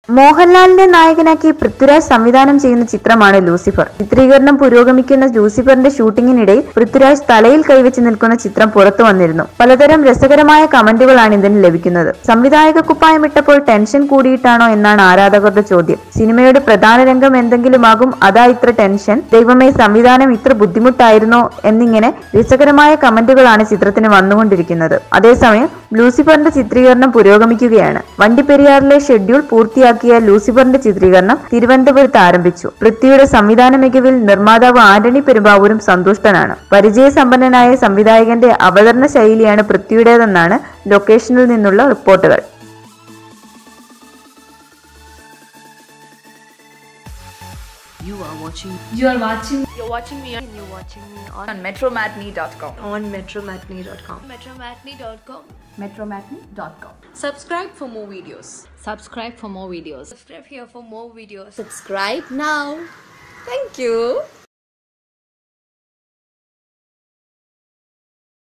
മോഹൻലാലിനെ നായകനാക്കി പൃഥ്വിരാജ് സംവിധാനം ചെയ്യുന്ന ചിത്രമാണ് ലൂസിഫർ ചിത്രീകരണം പുരോഗമിക്കുന്ന ലൂസിഫറിന്റെ ഷൂട്ടിങ്ങിനിടയിൽ പൃഥ്വിരാജ് തലയിൽ കൈവച്ച് നിൽക്കുന്ന ചിത്രം പുറത്തു വന്നിരുന്നു പലതരം രസകരമായ കമന്റുകളാണ് ഇതിന് ലഭിക്കുന്നത് സംവിധായക കുപ്പായമിട്ടപ്പോൾ ടെൻഷൻ കൂടിയിട്ടാണോ എന്നാണ് ആരാധകരുടെ ചോദ്യം സിനിമയുടെ പ്രധാന രംഗം എന്തെങ്കിലുമാകും അതാ ഇത്ര ടെൻഷൻ ദൈവമേ സംവിധാനം ഇത്ര ബുദ്ധിമുട്ടായിരുന്നോ എന്നിങ്ങനെ രസകരമായ കമന്റുകളാണ് ചിത്രത്തിന് വന്നുകൊണ്ടിരിക്കുന്നത് അതേസമയം ലൂസിഫറിന്റെ ചിത്രീകരണം പുരോഗമിക്കുകയാണ് വണ്ടിപ്പെരിയാറിലെ ഷെഡ്യൂൾ പൂർത്തിയാക്കിയ ലൂസിഫറിന്റെ ചിത്രീകരണം തിരുവനന്തപുരത്ത് ആരംഭിച്ചു പൃഥ്വിയുടെ സംവിധാന മികവിൽ നിർമ്മാതാവ് ആന്റണി പെരുമ്പാവൂരും സന്തുഷ്ടനാണ് പരിചയസമ്പന്നനായ സംവിധായകന്റെ അവതരണ ശൈലിയാണ് പൃഥ്വിയുടേതെന്നാണ് ലൊക്കേഷനിൽ നിന്നുള്ള റിപ്പോർട്ടുകൾ You are watching You are watching You're watching me on you're watching me on, on metromatney.com. on metromatney.com. Metromatney.com. Metromatney.com. subscribe for more videos. Subscribe for more videos. Subscribe here for more videos. Subscribe now. Thank you.